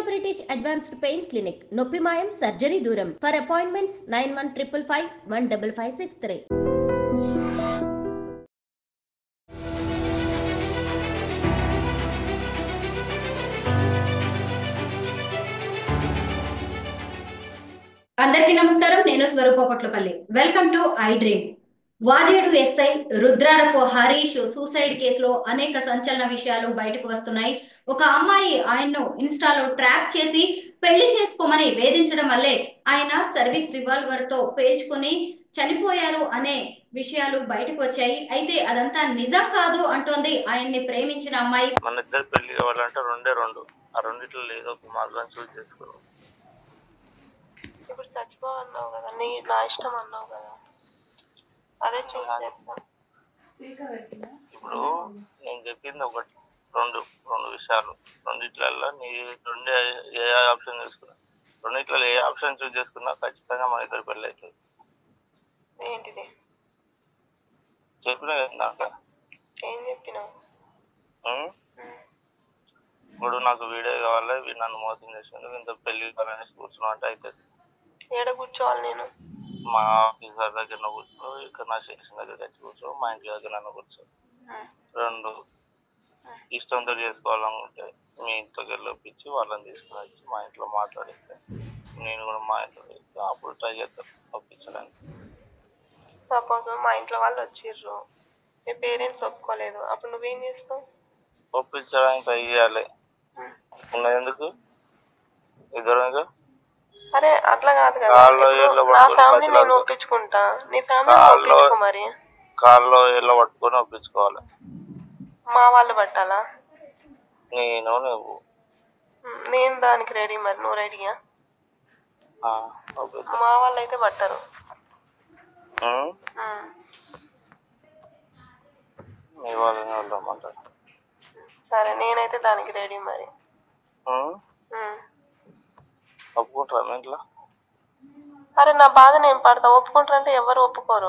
British advanced pain clinic నొప్పి మాయం surgery దూరం for appointments nine one triple five one double five six three అందరికీ నమస్కారం నేను Swaroopa Potlapalli welcome to I dream Vajedu SI Rudrarapu Harish suicide కేసులో అనేక సంచలన విషయాలు బయటకు వస్తున్నాయి ఒక అమ్మాయి ఆయన్ను ఇన్స్టాలో ట్రాప్ చేసి పెళ్లి చేసుకోమని వేధించడం వల్లే ఆయన సర్వీస్ రివాల్వర్ తో పేల్చుకొని చనిపోయారు అనే విషయాలు బయటకు వచ్చాయి అయితే అదంతా నిజం కాదు అంటోంది ఆయన్ని ప్రేమించిన అమ్మాయి మన ఇద్దరు పెళ్లి కావాలంటే రెండే రెండు ఆ రెండిట్లో ఏదో ఒక మార్గం చూస్ చేసుకున్నాం ఇప్పుడు చచ్చిపోవన్నావు కదా నీ నా ఇష్టం అన్నావు కదా అదే చూసి చేస్తాను ఇప్పుడు నేను చెప్పింది ఒకటి రెండు రెండు విషయాలు రెండిట్లలో నీ రెండే ఏ ఆప్షన్ చేసుకున్నా రెండిట్లలో ఏ ఆప్షన్ చూస్ చేసుకున్నా ఖచ్చితంగా మన ఇద్దరు పెళ్లి అవుతుంది ఏంటిది చెప్పిన కదా నాకు ఏం చెప్పినావు ఉం? ఇప్పుడు నాకు వీడియో కావాలి వీడు నన్ను మోసం చేసిండు ఇంత పెళ్లి కావాలని కూర్చున్నా అంటే అవుతుంది ఏడ కూర్చోవాలి నేను మా ఆఫీసర్ దగ్గర కూర్చో ఇక్కడ నా స్టేషన్ దగ్గర వచ్చి కూర్చో మా ఇంటి దగ్గర నన్ను కూర్చో రెండు ఇష్టంతో చేసుకోవాలనుకుంటే మీ ఇంట్లోకి వెళ్ళి ఒప్పించి వాళ్ళని తీసుకుని వచ్చి మా ఇంట్లో మాట్లాడిస్తే నేను కూడా మా ఇంట్లో చేస్తే అప్పుడు ట్రై చేస్తాను ఒప్పించడానికి సపోజ్ మా ఇంట్లో వాళ్ళు వచ్చిర్రు మీ పేరెంట్స్ ఒప్పుకోలేదు అప్పుడు నువ్వేం చేస్తావు ఒప్పించడానికి ట్రై చేయాలి ఉన్నది ఎందుకు ఇద్దరు అరే అట్లా కాదు కదా కాళ్ళు ఇప్పుడు ఏళ్ళు నా పట్టుకొని ఫ్యామిలీ నేను బతిలాడు. ఒప్పించుకుంటా నీ ఫ్యామిలీ కాళ్ళు- ఒప్పించుకో మరి కాల్లో ఇళ్ళ పట్టుకొని ఒప్పించుకోవాలి మా వాళ్ళు పట్టాలా నేను నువ్వు ఉమ్, నేను దానికి రెడీ మరి నువ్వు రెడీయా ఆ, ఒప్పిస్తా మా వాళ్ళు అయితే పట్టరు ఉం? ఉమ్, మీ వాళ్ళని వెళ్ళమంటారు సరే నేనైతే దానికి రెడీ మరి ఉం? ఉమ్. ఒప్పుకుంటారా మీ ఇంట్లో అరే నా బాధ నేను పడతా ఒప్పుకుంటారంటే ఎవరు ఒప్పుకోరు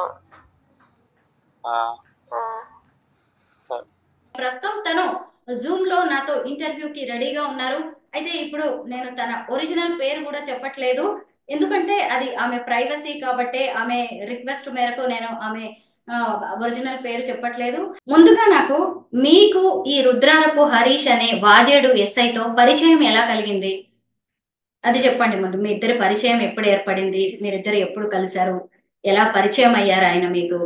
ఆ, ఉమ్. సరే ప్రస్తుతం తను జూమ్ లో నాతో ఇంటర్వ్యూకి రెడీగా ఉన్నారు అయితే ఇప్పుడు నేను తన ఒరిజినల్ పేరు కూడా చెప్పట్లేదు ఎందుకంటే అది ఆమె ప్రైవసీ కాబట్టి ఆమె రిక్వెస్ట్ మేరకు నేను ఆమె ఒరిజినల్ పేరు చెప్పట్లేదు ముందుగా నాకు మీకు ఈ రుద్రారపు హరీష్ అనే వాజేడు ఎస్ఐతో పరిచయం ఎలా కలిగింది అది చెప్పండి ముందు మీ ఇద్దరి పరిచయం ఎప్పుడు ఏర్పడింది మీరిద్దరు ఎప్పుడు కలిశారు ఎలా పరిచయం అయ్యారు ఆయన మీకు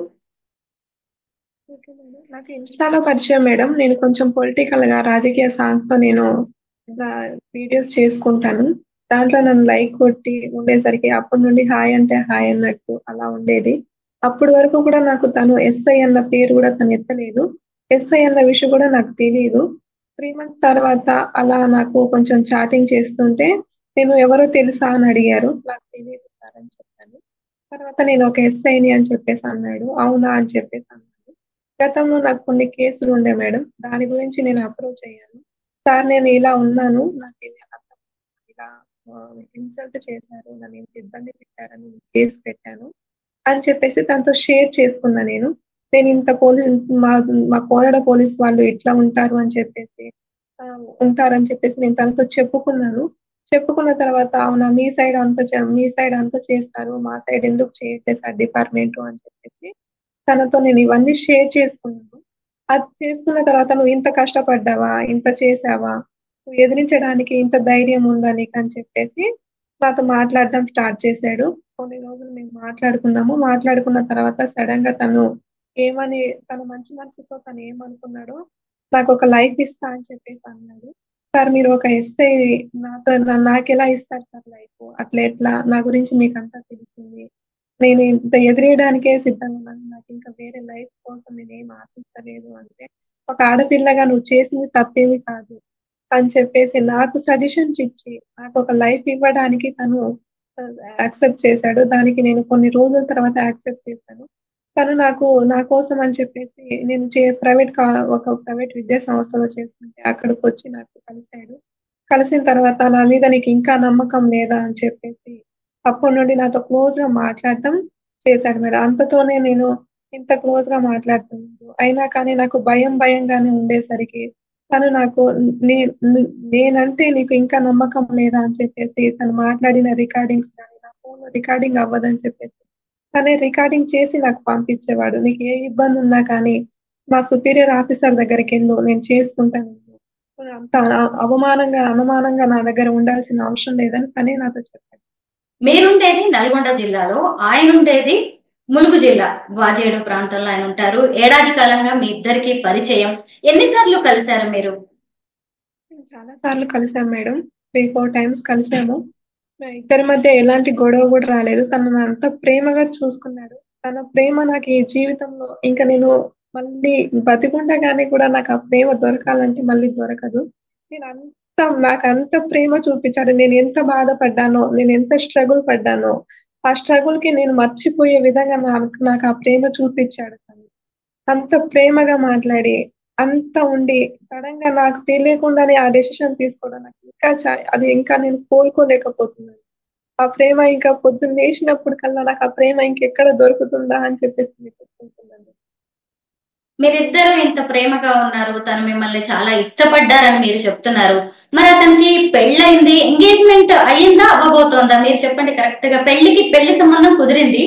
ఓకే మేడం. నాకు ఇన్స్టాలో పరిచయం మేడం నేను కొంచెం పొలిటికల్ గా రాజకీయ సాంగ్స్ తో నేను ఇలా వీడియోస్ చేసుకుంటాను దాంట్లో నన్ను లైక్ కొట్టి ఉండేసరికి అప్పటి నుండి హాయ్ అంటే హాయ్ అన్నట్టు అలా ఉండేది అప్పటి వరకు కూడా నాకు తను ఎస్ఐ అన్న పేరు కూడా తను ఎత్తలేదు ఎస్ఐ అన్న విషయం కూడా నాకు తెలియదు త్రీ మంత్స్ తర్వాత అలా నాకు కొంచెం చాటింగ్ చేస్తుంటే నేను ఎవరో తెలుసా అని అడిగారు నాకు తెలియదు సార్ అని చెప్పాను తర్వాత నేను ఒక ఎస్ఐని అని చెప్పేసి అన్నాడు అవునా అని చెప్పేసి అన్నాడు గతంలో నాకు కొన్ని కేసులు ఉండే మేడం దాని గురించి నేను అప్రోచ్ అయ్యాను సార్ నేను ఇలా ఉన్నాను నాకు ఇది అర్థం ఇలా ఇన్సల్ట్ చేశారు నన్ను ఇంత ఇబ్బంది పెట్టారని కేసు పెట్టాను అని చెప్పేసి తనతో షేర్ చేసుకున్నా నేను నేను ఇంత పోలీ మా మా కోరడ పోలీస్ వాళ్ళు ఇట్లా ఉంటారు అని చెప్పేసి ఆ, ఉంటారని చెప్పేసి నేను తనతో చెప్పుకున్నాను చెప్పుకున్న తర్వాత అవునా మీ సైడ్ అంత చే- మీ సైడ్ అంత చేస్తారు మా సైడ్ ఎందుకు చేయట్లేదు సార్ డిపార్ట్మెంట్ అని చెప్పేసి తనతో నేను ఇవన్నీ షేర్ చేసుకున్నాను అది చేసుకున్న తర్వాత నువ్వు ఇంత కష్టపడ్డావా ఇంత చేసావా నువ్వు ఎదిరించడానికి ఇంత ధైర్యం ఉందా నీకు అని చెప్పేసి నాతో మాట్లాడడం స్టార్ట్ చేశాడు కొన్ని రోజులు మేము మాట్లాడుకున్నాము మాట్లాడుకున్న తర్వాత సడన్ గా తను ఏమని తన మంచి మనసుతో తను ఏమనుకున్నాడో నాకు ఒక లైఫ్ ఇస్తా అని చెప్పేసి అన్నాడు సార్ మీరు ఒక ఎస్ఐ నాతో నా- నాకు ఎలా ఇస్తారు సార్ లైఫ్ అట్లా ఎట్లా నా గురించి మీకు అంతా తెలిసింది నేను ఇంత ఎదిరేయడానికే సిద్ధంగా ఉన్నాను నాకు ఇంకా వేరే లైఫ్ కోసం నేను ఏం ఆశించలేదు అంటే ఒక ఆడపిల్లగా నువ్వు చేసింది తప్పేమి కాదు అని చెప్పేసి నాకు సజెషన్స్ ఇచ్చి నాకు ఒక లైఫ్ ఇవ్వడానికి తను యాక్సెప్ట్ చేశాడు దానికి నేను కొన్ని రోజుల తర్వాత యాక్సెప్ట్ చేశాను తను నాకు నా కోసం అని చెప్పేసి నేను చే ప్రైవేట్ ఒక ప్రైవేట్ విద్యా సంస్థలో చేస్తుంటే అక్కడికి వచ్చి నాకు కలిశాడు కలిసిన తర్వాత నా మీద నీకు ఇంకా నమ్మకం లేదా అని చెప్పేసి అప్పటి నుండి నాతో క్లోజ్ గా మాట్లాడటం చేశాడు మేడం అంతతోనే నేను ఇంత క్లోజ్ గా మాట్లాడుతున్నాను అయినా కానీ నాకు భయం భయంగానే ఉండేసరికి తను నాకు నే- నే- నేనంటే నీకు ఇంకా నమ్మకం లేదా అని చెప్పేసి తను మాట్లాడిన రికార్డింగ్స్ కానీ నా ఫోన్ రికార్డింగ్ అవ్వదని చెప్పేసి తనే రికార్డింగ్ చేసి నాకు పంపించేవాడు నీకు ఏ ఇబ్బంది ఉన్నా కానీ మా సుపీరియర్ ఆఫీసర్ దగ్గరికి వెళ్ళు నేను చేసుకుంటాను నువ్వు అంత అ- అవమానంగా అనుమానంగా నా దగ్గర ఉండాల్సిన అవసరం లేదని తనే నాతో చెప్పాడు మీరుండేది నల్గొండ జిల్లాలో ఆయన ఉండేది ములుగు జిల్లా వాజేడు ప్రాంతంలో ఆయన ఉంటారు ఏడాది కాలంగా మీ ఇద్దరికి పరిచయం ఎన్నిసార్లు కలిశారు మీరు చాలా సార్లు కలిసాం మేడం త్రీ ఫోర్ టైమ్స్ కలిసాము మా ఇద్దరి మధ్య ఎలాంటి గొడవ కూడా రాలేదు తను నన్ను అంత ప్రేమగా చూసుకున్నాడు తన ప్రేమ నాకు ఈ జీవితంలో ఇంకా నేను మళ్ళీ బతికుండగానే కూడా నాకు ఆ ప్రేమ దొరకాలంటే మళ్ళీ దొరకదు నేను అంత నాకు అంత ప్రేమ చూపించాడు నేను ఎంత బాధపడ్డానో నేను ఎంత స్ట్రగుల్ పడ్డానో ఆ స్ట్రగుల్ కి నేను మర్చిపోయే విధంగా నాకు నాకు ఆ ప్రేమ చూపించాడు తను అంత ప్రేమగా మాట్లాడి అంత ఉండి సడన్ గా నాకు తెలియకుండానే ఆ డెసిషన్ తీసుకోవడం నాకు ఇంకా చా- అది ఇంకా నేను కోలుకోలేకపోతున్నాను ఆ ప్రేమ ఇంకా పొద్దున్న లేచినప్పుడు కల్లా నాకు ఆ ప్రేమ ఇంకెక్కడ దొరుకుతుందా అని చెప్పేసి వెతుక్కుంటున్నాను మీరిద్దరూ ఇంత ప్రేమగా ఉన్నారు తను మిమ్మల్ని చాలా ఇష్టపడ్డారని మీరు చెప్తున్నారు మరి అతనికి పెళ్ళయింది ఎంగేజ్మెంట్ అయ్యిందా అవ్వబోతోందా మీరు చెప్పండి కరెక్ట్ గా పెళ్లికి పెళ్లి సంబంధం కుదిరింది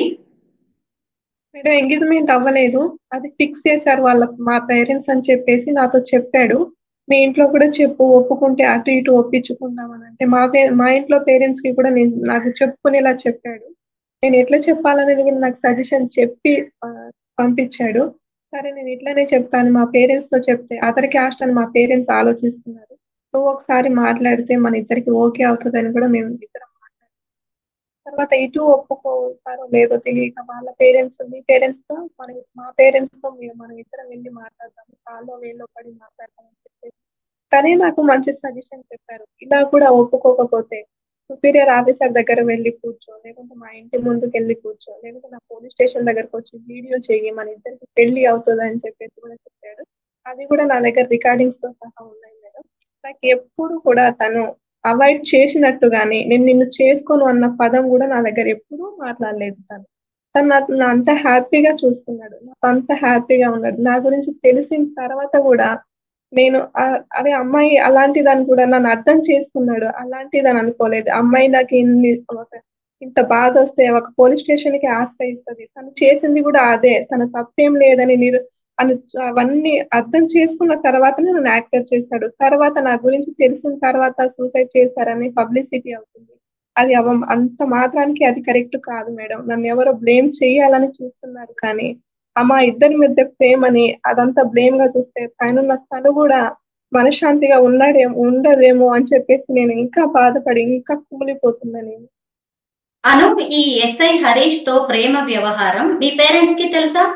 మేడం ఎంగేజ్మెంట్ అవ్వలేదు అది ఫిక్స్ చేశారు వాళ్ళ మా పేరెంట్స్ అని చెప్పేసి నాతో చెప్పాడు మీ ఇంట్లో కూడా చెప్పు ఒప్పుకుంటే అటు ఇటు ఒప్పించుకుందాం అని అంటే మా పే మా ఇంట్లో పేరెంట్స్ కి కూడా నేను నాకు చెప్పుకునేలా చెప్పాడు నేను ఎట్లా చెప్పాలనేది కూడా నాకు సజెషన్ చెప్పి ఆ, పంపించాడు సరే నేను ఇట్లానే చెప్తాను మా పేరెంట్స్ తో చెప్తే అతని క్యాస్ట్ అని మా పేరెంట్స్ ఆలోచిస్తున్నారు నువ్వు ఒకసారి మాట్లాడితే మన ఇద్దరికి ఓకే అవుతుందని కూడా మేము ఇద్దరం మాట్లాడాం తర్వాత ఇటు ఒప్పుకోతారో లేదో తెలియక వాళ్ళ పేరెంట్స్ మీ పేరెంట్స్ తో మన మా పేరెంట్స్ తో మీరు మనం ఇద్దరం వెళ్ళి మాట్లాడదాం కాల్లో వేలో పడి మాట్లాడదాం అని చెప్పేసి తనే నాకు మంచి సజెషన్ చెప్పారు ఇలా కూడా ఒప్పుకోకపోతే సుపీరియర్ ఆఫీసర్ దగ్గర వెళ్ళి కూర్చో లేకుంటే మా ఇంటి ముందుకు వెళ్ళి కూర్చో లేకుంటే నా పోలీస్ స్టేషన్ దగ్గరకు వచ్చి వీడియో చెయ్యి మన ఇద్దరికి పెళ్లి అవుతుంది అని చెప్పేసి కూడా చెప్పాడు అది కూడా నా దగ్గర రికార్డింగ్స్ తో సహా ఉన్నాయి మేడం నాకు ఎప్పుడు కూడా తను అవాయిడ్ చేసినట్టు గానీ నేను నిన్ను చేసుకోను అన్న పదం కూడా నా దగ్గర ఎప్పుడూ మాట్లాడలేదు తను తను నాకు నా అంత హ్యాపీగా చూసుకున్నాడు నాకు అంత హ్యాపీగా ఉన్నాడు నా గురించి తెలిసిన తర్వాత కూడా నేను ఆ- అరే అమ్మాయి అలాంటిదని కూడా నన్ను అర్థం చేసుకున్నాడు అలాంటిదని అనుకోలేదు అమ్మాయి నాకు ఇన్ని ఒక- ఇంత బాధ వస్తే ఒక పోలీస్ స్టేషన్ కి ఆశ్రయిస్తుంది తను చేసింది కూడా అదే తన తప్పేం లేదని నిరు అని అవన్నీ అర్థం చేసుకున్న తర్వాతనే నన్ను యాక్సెప్ట్ చేశాడు తర్వాత నా గురించి తెలిసిన తర్వాత సూసైడ్ చేశారని పబ్లిసిటీ అవుతుంది అది అవ అంత మాత్రానికి అది కరెక్ట్ కాదు మేడం నన్ను ఎవరో బ్లేమ్ చేయాలని చూస్తున్నారు కానీ ఆ మా ఇద్దరి మధ్య ప్రేమని అదంతా బ్లేమ్ గా చూస్తే పైన తను కూడా మనశ్శాంతిగా ఉన్నాడేమో ఉండదేమో అని చెప్పేసి నేను ఇంకా బాధపడి ఇంకా కుమిలిపోతున్నా నేను అను ఈ ఎస్ఐ హరీష్ తో ప్రేమ వ్యవహారం మీ పేరెంట్స్ కి తెలుసా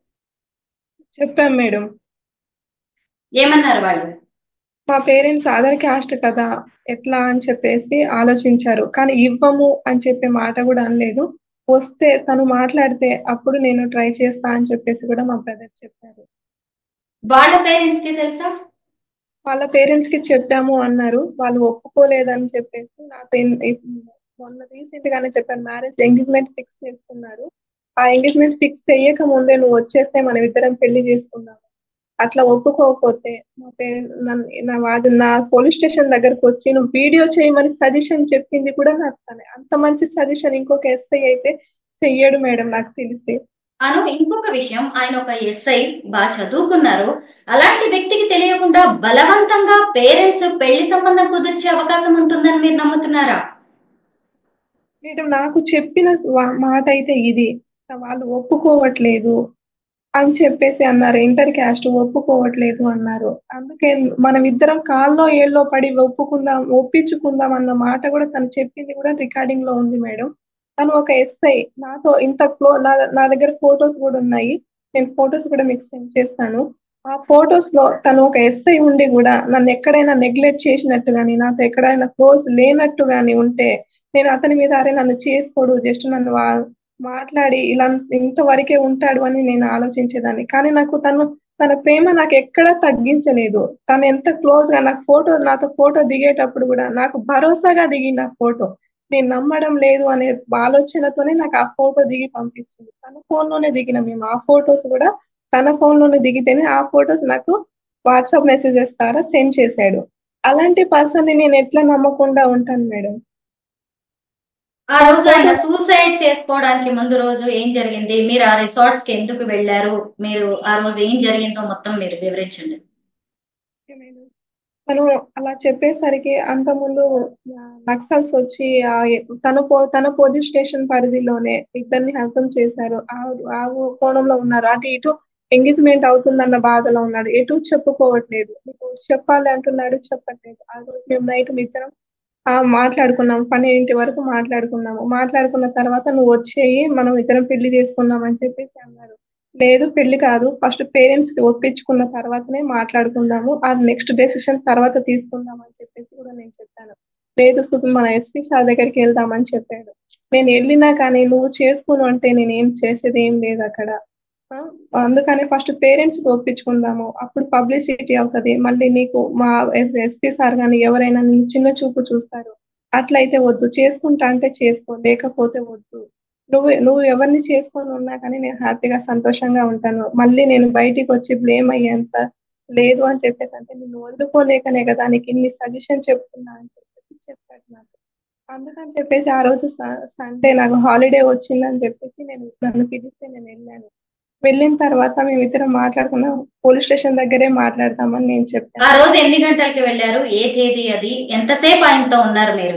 చెప్పాం మేడం ఏమన్నారు వాళ్ళు మా పేరెంట్స్ అదర్ క్యాస్ట్ కదా ఎట్లా అని చెప్పేసి ఆలోచించారు కానీ ఇవ్వము అని చెప్పే మాట కూడా అనలేదు వస్తే తను మాట్లాడితే అప్పుడు నేను ట్రై చేస్తా అని చెప్పేసి కూడా మా బ్రదర్ చెప్పారు వాళ్ళ పేరెంట్స్ కి తెలుసా వాళ్ళ పేరెంట్స్ కి చెప్పాము అన్నారు వాళ్ళు ఒప్పుకోలేదని చెప్పేసి నాతో ఇన్- ఇప్- మొన్న రీసెంట్ గానే చెప్పాను మ్యారేజ్ ఎంగేజ్మెంట్ ఫిక్స్ చేసుకున్నారు ఆ ఎంగేజ్మెంట్ ఫిక్స్ చెయ్యక ముందే నువ్వు వచ్చేస్తే మనం ఇద్దరం పెళ్లి చేసుకుందాం అట్లా ఒప్పుకోకపోతే మా పేరెంట్ నా వాది నా పోలీస్ స్టేషన్ దగ్గరకు వచ్చి నువ్వు వీడియో చేయమని సజెషన్ చెప్పింది కూడా నాకు తనే అంత మంచి సజెషన్ ఇంకొక ఎస్ఐ అయితే చెయ్యడు మేడం నాకు తెలిసి అను ఇంకొక విషయం ఆయన ఒక ఎస్ఐ బాగా చదువుకున్నారు అలాంటి వ్యక్తికి తెలియకుండా బలవంతంగా పేరెంట్స్ పెళ్లి సంబంధం కుదిర్చే అవకాశం ఉంటుందని మీరు నమ్ముతున్నారా మేడం నాకు చెప్పిన వా- మాట అయితే ఇది వాళ్ళు ఒప్పుకోవట్లేదు అని చెప్పేసి అన్నారు ఇంటర్ క్యాస్ట్ ఒప్పుకోవట్లేదు అన్నారు అందుకే మనం ఇద్దరం కాల్లో ఏళ్ళలో పడి ఒప్పుకుందాం ఒప్పించుకుందాం అన్న మాట కూడా తను చెప్పింది కూడా రికార్డింగ్ లో ఉంది మేడం తను ఒక ఎస్ఐ నాతో ఇంత క్లో నా నా దగ్గర ఫొటోస్ కూడా ఉన్నాయి నేను ఫొటోస్ కూడా మీకు సెండ్ చేస్తాను ఆ ఫొటోస్ లో తను ఒక ఎస్ఐ ఉండి కూడా నన్ను ఎక్కడైనా నెగ్లెక్ట్ చేసినట్టు గానీ నాతో ఎక్కడైనా క్లోజ్ లేనట్టు గానీ ఉంటే నేను అతని మీద అరే నన్ను చేసుకోడు జస్ట్ నన్ను వా- మాట్లాడి ఇలా ఇంతవరకే ఉంటాడు అని నేను ఆలోచించేదాన్ని కానీ నాకు తను తన ప్రేమ నాకు ఎక్కడా తగ్గించలేదు తను ఎంత క్లోజ్ గా నాకు ఫోటో నాతో ఫోటో దిగేటప్పుడు కూడా నాకు భరోసాగా దిగింది ఆ ఫోటో నేను నమ్మడం లేదు అనే ఆలోచనతోనే నాకు ఆ ఫోటో దిగి పంపించింది తన ఫోన్ లోనే దిగిన మేము ఆ ఫొటోస్ కూడా తన ఫోన్ లోనే దిగితేనే ఆ ఫొటోస్ నాకు వాట్సాప్ మెసేజెస్ ద్వారా సెండ్ చేశాడు అలాంటి పర్సన్ ని నేను ఎట్లా నమ్మకుండా ఉంటాను మేడం ఆ రోజు ఆయన సూసైడ్ చేసుకోవడానికి ముందు రోజు ఏం జరిగింది మీరు ఆ రిసార్ట్స్ కి ఎందుకు వెళ్ళారు మీరు ఆ రోజు ఏం జరిగిందో మొత్తం మీరు వివరించండి తను అలా చెప్పేసరికి అంతకుముందు నక్సల్స్ వచ్చి ఆ తన పో తన పోలీస్ స్టేషన్ పరిధిలోనే ఇద్దరిని హతం చేశారు ఆ ఆ కోణంలో ఉన్నారు అటు ఇటు ఎంగేజ్మెంట్ అవుతుందన్న బాధలో ఉన్నాడు ఎటు చెప్పుకోవట్లేదు నీకు చెప్పాలి అంటున్నాడు చెప్పట్లేదు ఆ రోజు మేము నైట్ ఇద్దరం ఆ మాట్లాడుకున్నాం పన్నెండింటి వరకు మాట్లాడుకున్నాము మాట్లాడుకున్న తర్వాత నువ్వు వచ్చేయి మనం ఇద్దరం పెళ్లి చేసుకుందాం అని చెప్పేసి అన్నారు లేదు పెళ్లి కాదు ఫస్ట్ పేరెంట్స్ కి ఒప్పించుకున్న తర్వాతనే మాట్లాడుకుందాము ఆ నెక్స్ట్ డెసిషన్ తర్వాత తీసుకుందాం అని చెప్పేసి కూడా నేను చెప్పాను లేదు సుఖం మన ఎస్పీ సార్ దగ్గరికి వెళ్దామని చెప్పాడు నేను వెళ్ళినా కానీ నువ్వు చేసుకోను అంటే నేను ఏం చేసేది ఏం లేదు అక్కడ ఆ, అందుకని ఫస్ట్ పేరెంట్స్ కి ఒప్పించుకుందాము అప్పుడు పబ్లిసిటీ అవుతుంది మళ్ళీ నీకు మా ఎస్పీ సార్ కానీ ఎవరైనా నిన్ను చిన్న చూపు చూస్తారు అట్లయితే వద్దు చేసుకుంటా అంటే చేసుకో లేకపోతే వద్దు నువ్వు నువ్వు ఎవరిని చేసుకొని ఉన్నా కానీ నేను హ్యాపీగా సంతోషంగా ఉంటాను మళ్ళీ నేను బయటికి వచ్చి బ్లేమ్ అయ్యేంత లేదు అని చెప్పేసంటే నిన్ను వదులుకోలేకనే కదా నీకు ఇన్ని సజెషన్ చెప్తున్నా అని చెప్పేసి చెప్పాడు నాకు అందుకని చెప్పేసి ఆ రోజు సండే నాకు హాలిడే వచ్చిందని చెప్పేసి నేను నన్ను పిలిస్తే నేను వెళ్ళాను వెళ్ళిన తర్వాత మేమిద్దరం మాట్లాడుకున్నాం పోలీస్ స్టేషన్ దగ్గరే మాట్లాడతామని నేను ఆ చెప్పాను రోజు ఎన్ని గంటలకి వెళ్ళారు ఏ తేదీ అది ఎంతసేపు ఆయనతో ఉన్నారు మీరు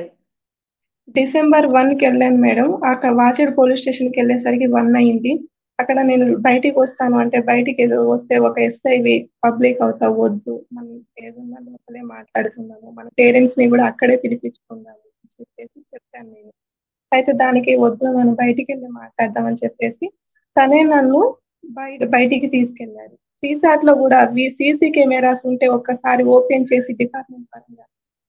డిసెంబర్ వన్ కి వెళ్ళాను మేడం అక్కడ వాచేడు పోలీస్ స్టేషన్ కి వెళ్ళేసరికి వన్ అయింది అక్కడ నేను బయటికి వస్తాను అంటే బయటికి ఏదో వస్తే ఒక ఎస్ఐవి పబ్లిక్ అవుతా వద్దు మనం ఏదన్నా లోపలే మాట్లాడుకుందాము మన పేరెంట్స్ ని కూడా అక్కడే పిలిపించుకుందాము అని చెప్పేసి చెప్పాను నేను అయితే దానికి వద్దు మనం బయటికి వెళ్ళి మాట్లాడదామని చెప్పేసి తనే నన్ను బయట బయటికి తీసుకెళ్లాడు రీసార్ట్ లో కూడా అవి సీసీ కెమెరాస్ ఉంటే ఒక్కసారి ఓపెన్ చేసి డిపార్ట్మెంట్ పరంగా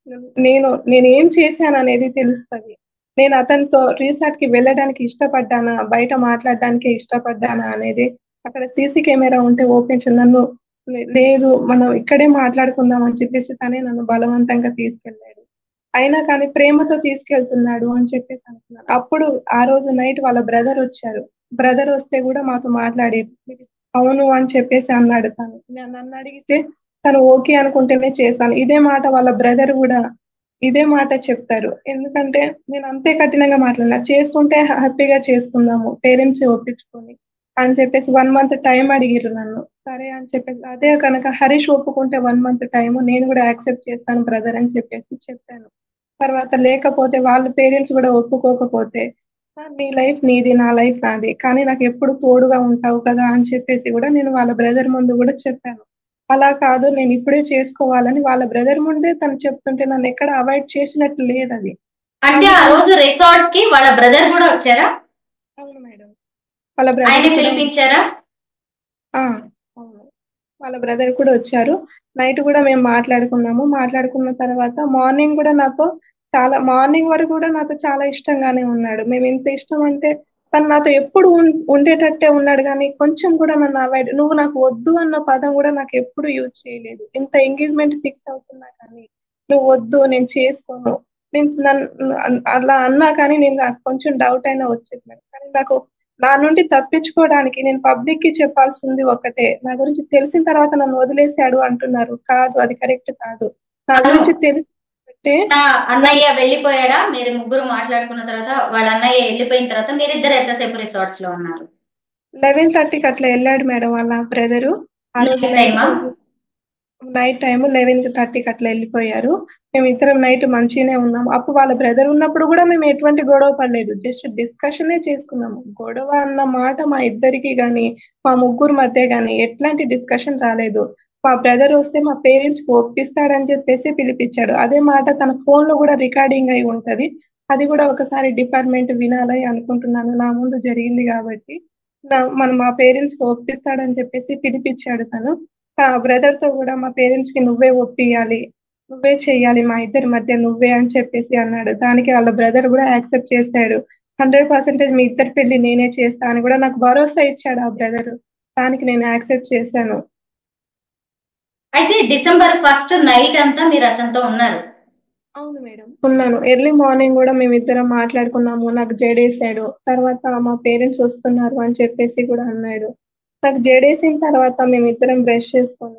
నేను నేను ఏం చేశాను అనేది తెలుస్తుంది నేను అతనితో రీసార్ట్ కి వెళ్ళడానికి ఇష్టపడ్డానా బయట మాట్లాడడానికి ఇష్టపడ్డానా అనేది అక్కడ సీసీ కెమెరా ఉంటే ఓపెన్ చేసి నన్ను లే- లేదు మనం ఇక్కడే మాట్లాడుకుందాం అని చెప్పేసి తనే నన్ను బలవంతంగా తీసుకెళ్ళాడు అయినా కానీ ప్రేమతో తీసుకెళ్తున్నాడు అని చెప్పేసి అనుకున్నాను అప్పుడు ఆ రోజు నైట్ వాళ్ళ బ్రదర్ వచ్చారు బ్రదర్ వస్తే కూడా మాతో మాట్లాడేది అవును అని చెప్పేసి అన్నాడు తను నేను- నన్ను అడిగితే తను ఓకే అనుకుంటేనే చేస్తాను ఇదే మాట వాళ్ళ బ్రదర్ కూడా ఇదే మాట చెప్తారు ఎందుకంటే నేను అంతే కఠినంగా మాట్లాడినా చేసుకుంటే హ్యాపీగా చేసుకుందాము పేరెంట్స్ ఒప్పించుకొని అని చెప్పేసి వన్ మంత్ టైం అడిగిర్రు నన్ను సరే అని చెప్పేసి అదే కనుక హరీష్ ఒప్పుకుంటే వన్ మంత్ టైం నేను కూడా యాక్సెప్ట్ చేస్తాను బ్రదర్ అని చెప్పేసి చెప్పాను తర్వాత లేకపోతే వాళ్ళ పేరెంట్స్ కూడా ఒప్పుకోకపోతే "ఆ, నీ లైఫ్ నీది నా లైఫ్ నాది కానీ నాకు ఎప్పుడు తోడుగా ఉంటావు కదా అని చెప్పేసి కూడా నేను వాళ్ళ బ్రదర్ ముందు కూడా చెప్పాను అలా కాదు నేను ఇప్పుడే చేసుకోవాలని వాళ్ళ బ్రదర్ ముందే తను చెప్తుంటే నన్ను ఎక్కడ అవాయిడ్ చేసినట్టు లేదు అది అంటే ఆ రోజు రిసార్ట్స్ కి వాళ్ళ బ్రదర్ కూడా వచ్చారా అవును మేడం వాళ్ళ ఆయన బ్రదర్ పిలిపించారా అవును వాళ్ళ బ్రదర్ కూడా వచ్చారు నైట్ కూడా మేము మాట్లాడుకున్నాము మాట్లాడుకున్న తర్వాత మార్నింగ్ కూడా నాతో చాలా మార్నింగ్ వరకు కూడా నాతో చాలా ఇష్టంగానే ఉన్నాడు మేము ఎంత ఇష్టం అంటే తను నాతో ఎప్పుడు ఉం- ఉండేటట్టే ఉన్నాడు కానీ కొంచెం కూడా నన్ను అవాయిడ్ నువ్వు నాకు వద్దు అన్న పదం కూడా నాకు ఎప్పుడు యూజ్ చేయలేదు ఇంత ఎంగేజ్మెంట్ ఫిక్స్ అవుతున్నా కానీ నువ్వు వద్దు నేను చేసుకోను నేను నన్ను అన్- అలా అన్నా కానీ నేను నాకు కొంచెం డౌట్ అయినా వచ్చేది మేడం కానీ నాకు నా నుండి తప్పించుకోవడానికి నేను పబ్లిక్ కి చెప్పాల్సింది ఒకటే నా గురించి తెలిసిన తర్వాత నన్ను వదిలేశాడు అంటున్నారు కాదు అది కరెక్ట్ కాదు నా అవును. గురించి తెలిసి నా అన్నయ్య వెళ్ళిపోయాడా మీరు ముగ్గురు మాట్లాడుకున్న తర్వాత వాళ్ళ అన్నయ్య వెళ్ళిపోయిన తర్వాత మీరిద్దరు ఎంతసేపు రిసార్ట్స్ లో ఉన్నారు లెవెన్ థర్టీకి అట్లా వెళ్ళాడు మేడం వాళ్ళ బ్రదరు ఆ రోజు Night నైట్ time ఆ? నైట్ టైం లెవెన్ థర్టీకి అట్లా వెళ్ళిపోయారు మేము ఇద్దరం నైట్ మంచిగానే ఉన్నాం అప్పుడు వాళ్ళ బ్రదర్ ఉన్నప్పుడు కూడా మేము ఎటువంటి గొడవ పడలేదు జస్ట్ డిస్కషనే చేసుకున్నాము గొడవ అన్న మాట మా ఇద్దరికి గాని మా ముగ్గురు మధ్య గాని ఎట్లాంటి డిస్కషన్ రాలేదు మా బ్రదర్ వస్తే మా పేరెంట్స్ ఒప్పిస్తాడని చెప్పేసి పిలిపించాడు అదే మాట తన ఫోన్ లో కూడా రికార్డింగ్ అయి ఉంటది అది కూడా ఒకసారి డిపార్ట్మెంట్ వినాలని అనుకుంటున్నాను నా ముందు జరిగింది కాబట్టి నా- మన మా పేరెంట్స్ కి ఒప్పిస్తాడని చెప్పేసి పిలిపించాడు తను ఆ బ్రదర్ తో కూడా మా పేరెంట్స్ కి నువ్వే ఒప్పియాలి నువ్వే చెయ్యాలి మా ఇద్దరి మధ్య నువ్వే అని చెప్పేసి అన్నాడు దానికి వాళ్ళ బ్రదర్ కూడా యాక్సెప్ట్ చేశాడు హండ్రెడ్ పర్సెంటేజ్ మీ ఇద్దరి పెళ్లి నేనే చేస్తా అని కూడా నాకు భరోసా ఇచ్చాడు ఆ బ్రదర్ దానికి నేను యాక్సెప్ట్ చేశాను అయితే డిసెంబర్ ఫస్ట్ నైట్ అంతా మీరు అతనితో ఉన్నారు అవును మేడం ఉన్నాను ఎర్లీ మార్నింగ్ కూడా మేము ఇద్దరం మాట్లాడుకున్నాము నాకు జడేసాడు తర్వాత మా పేరెంట్స్ వస్తున్నారు అని చెప్పేసి కూడా అన్నాడు నాకు జడేసిన తర్వాత మేము ఇద్దరం బ్రష్ చేసుకొని